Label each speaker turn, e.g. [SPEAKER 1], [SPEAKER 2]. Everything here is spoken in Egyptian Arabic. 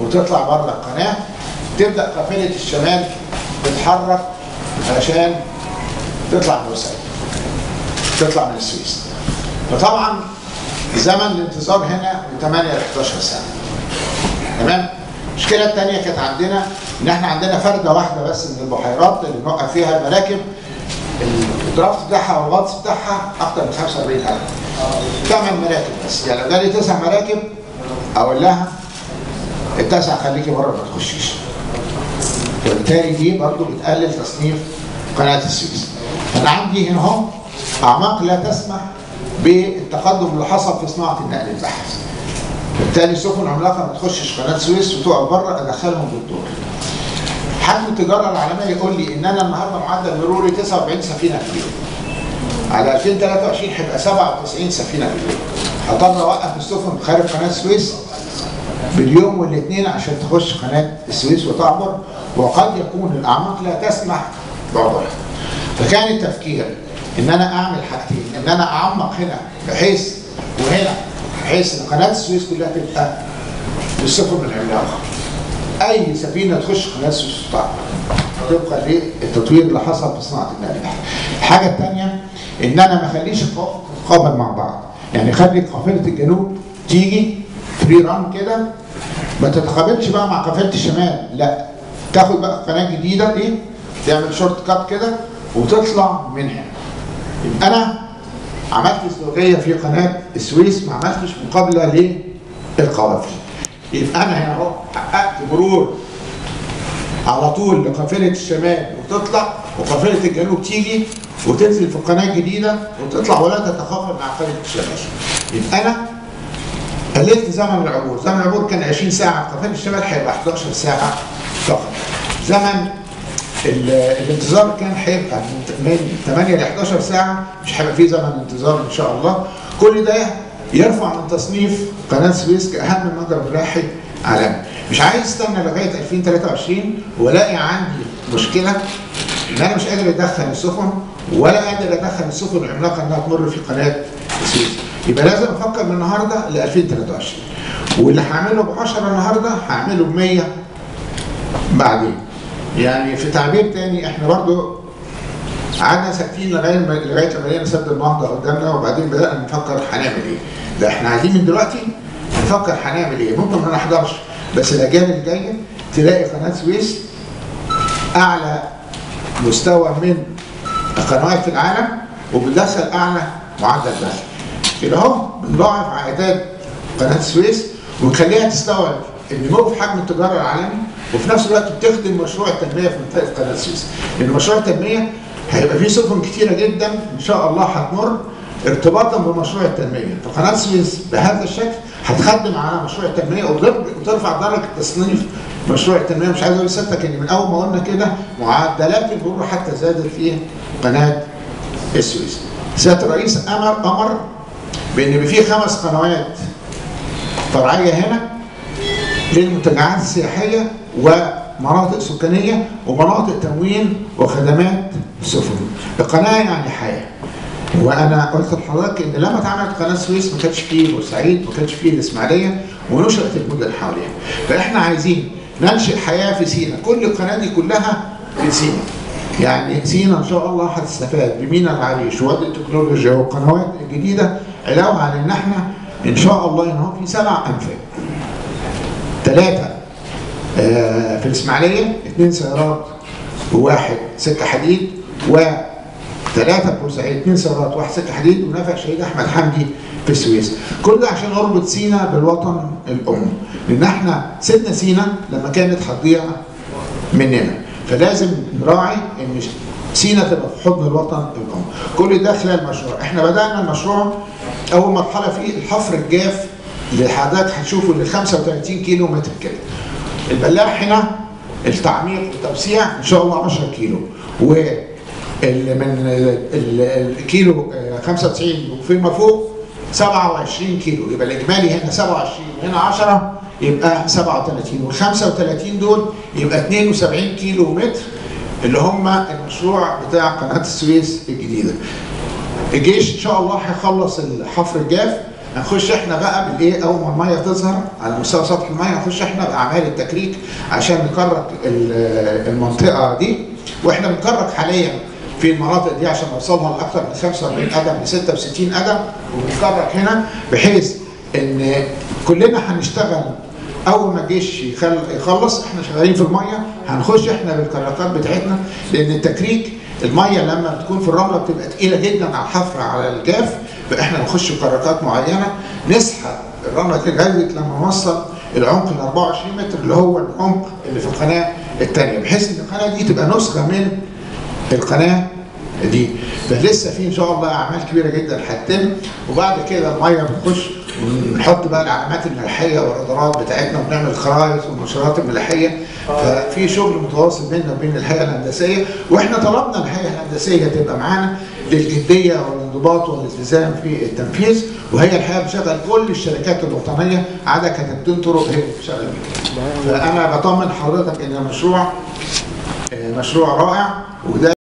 [SPEAKER 1] وتطلع بره القناه تبدا قافله الشمال تتحرك علشان تطلع من بورسعيد تطلع من السويس فطبعا زمن الانتظار هنا من 8 ل 11 سنه تمام المشكله الثانيه كانت عندنا ان احنا عندنا فرده واحده بس من البحيرات اللي بنوقف فيها المراكب الدرافت بتاعها او الغطس بتاعها اكتر من 45000 ثمان مراكب بس يعني لو جالي تسع مراكب اقول لها التاسع خليكي بره ما تخشيش فبالتالي دي برضه بتقلل تصنيف قناه السويس انا عندي هنا اهو اعماق لا تسمح بالتقدم اللي حصل في صناعه النقل البحري بالتالي سفن عملاقه ما تخشش قناه السويس وتقع بره ادخلهم بالدور حجم التجاره العالميه يقول لي ان انا النهارده معدل مروري 49 سفينه في اليوم على 2023 هيبقى 97 سفينه في اليوم هضطر اوقف السفن خارج قناه السويس باليوم والاثنين عشان تخش قناه السويس وتعبر وقد يكون الاعماق لا تسمح بعبرها فكان التفكير ان انا اعمل حاجتين ان انا اعمق هنا بحيث وهنا بحيث ان قناه السويس كلها تبقى للسفن العملاقه اي سفينه تخش قناه السويس تعبر طبقا للتطوير اللي حصل في صناعه النقل البحري. الحاجه الثانيه ان انا ما اخليش القوافل تتقابل مع بعض يعني خلي قافله الجنوب تيجي فري ران كده ما تتقابلش بقى مع قافله الشمال لا تاخد بقى قناه جديده دي تعمل شورت كات كده وتطلع منها يبقى انا عملت ازدواجيه في قناه السويس ما عملتش مقابله للقوافل يبقى انا هنا اهو حققت مرور على طول لقافله الشمال وتطلع وقافله الجنوب تيجي وتنزل في القناه الجديده وتطلع ولا تتخافى مع قافله الشمال يبقى انا قللت زمن العبور، زمن العبور كان 20 ساعه في قافله الشمال هيبقى 11 ساعه فقط. زمن الانتظار كان هيبقى من 8 ل 11 ساعه مش هيبقى فيه زمن انتظار ان شاء الله. كل ده يرفع من تصنيف قناه السويس كاهم مجرى ملاحي عالمي. مش عايز استنى لغايه 2023 والاقي عندي مشكله ان انا مش قادر ادخل السفن ولا قادر ادخل السفن العملاقه انها تمر في قناه السويس. يبقى لازم افكر من النهارده ل 2023 واللي هعمله ب 10 النهارده هعمله ب 100 بعدين يعني في تعبير تاني احنا برضو قعدنا ساكتين لغايه لغايه لما لقينا سد النهضه قدامنا وبعدين بدانا نفكر هنعمل ايه ده احنا عايزين من دلوقتي نفكر هنعمل ايه ممكن ما نحضرش بس الاجيال الجايه تلاقي قناه سويس اعلى مستوى من القنوات في العالم وبتدخل اعلى معدل دخل كده اهو بنضاعف عائدات قناه السويس ونخليها تستوعب النمو في حجم التجاره العالمي وفي نفس الوقت بتخدم مشروع التنميه في منطقه قناه السويس لان مشروع التنميه هيبقى فيه سفن كتيره جدا ان شاء الله هتمر ارتباطا بمشروع التنميه فقناه السويس بهذا الشكل هتخدم على مشروع التنميه وترفع درجه تصنيف مشروع التنميه مش عايز اقول لسيادتك ان من اول ما قلنا كده معدلات المرور حتى زادت في قناه السويس سياده الرئيس امر امر بان يبقى في خمس قنوات فرعيه هنا للمنتجعات السياحيه ومناطق سكانيه ومناطق تموين وخدمات السفن. القناه يعني حياه. وانا قلت لحضرتك ان لما اتعملت قناه السويس ما كانش فيه بورسعيد ما كانش فيه الاسماعيليه ونشات المدن حواليها. فاحنا عايزين ننشئ حياه في سينا، كل القناه دي كلها في سينا. يعني سينا ان شاء الله هتستفاد بمينا العريش ووادي التكنولوجيا والقنوات الجديده علاوه على ان احنا ان شاء الله ان هو في سبع انفاق. ثلاثه آه في الاسماعيليه اثنين سيارات وواحد سكه حديد وثلاثه في بورسعيد اثنين سيارات وواحد سكه حديد ونفق شهيد احمد حمدي في السويس. كل ده عشان نربط سينا بالوطن الام. لان احنا سيبنا سينا لما كانت هتضيع مننا. فلازم نراعي ان سينا تبقى في حضن الوطن الام. كل ده خلال المشروع، احنا بدانا المشروع اول مرحله فيه الحفر الجاف اللي حضرتك هتشوفه ل 35 كيلو متر كده. البلاح هنا التعميق والتوسيع ان شاء الله 10 كيلو و من الكيلو 95 وفيما فوق 27 كيلو يبقى الاجمالي هنا 27 وهنا 10 يبقى 37 وال 35 دول يبقى 72 كيلو متر اللي هم المشروع بتاع قناه السويس الجديده. الجيش ان شاء الله هيخلص الحفر الجاف هنخش احنا بقى بالايه اول ما الميه تظهر على مستوى سطح الميه هنخش احنا باعمال التكريك عشان نكرك ال- المنطقه دي واحنا بنكرك حاليا في المناطق دي عشان نوصلها لاكثر من 45 قدم ل 66 قدم وبنكرك هنا بحيث ان كلنا هنشتغل اول ما الجيش يخل- يخلص احنا شغالين في الميه هنخش احنا بالكراكات بتاعتنا لان التكريك الميه لما بتكون في الرمله بتبقى تقيله جدا على الحفر على الجاف فاحنا نخش بكراكات معينه نسحب الرمله دي لغايه لما نوصل العمق ل 24 متر اللي هو العمق اللي في القناه الثانيه بحيث ان القناه دي تبقى نسخه من القناه دي فلسه في ان شاء الله اعمال كبيره جدا هتتم وبعد كده الميه بتخش ونحط بقى العلامات الملاحيه والرادارات بتاعتنا ونعمل خرائط والنشرات الملاحيه ففي شغل متواصل بيننا وبين الهيئه الهندسيه واحنا طلبنا الهيئه الهندسيه تبقى معانا للجديه والانضباط والالتزام في التنفيذ وهي الحقيقه بتشغل كل الشركات الوطنيه عدا كتبتين طرق هي اللي بتشتغل بيها. فانا بطمن حضرتك ان المشروع آه، مشروع رائع وده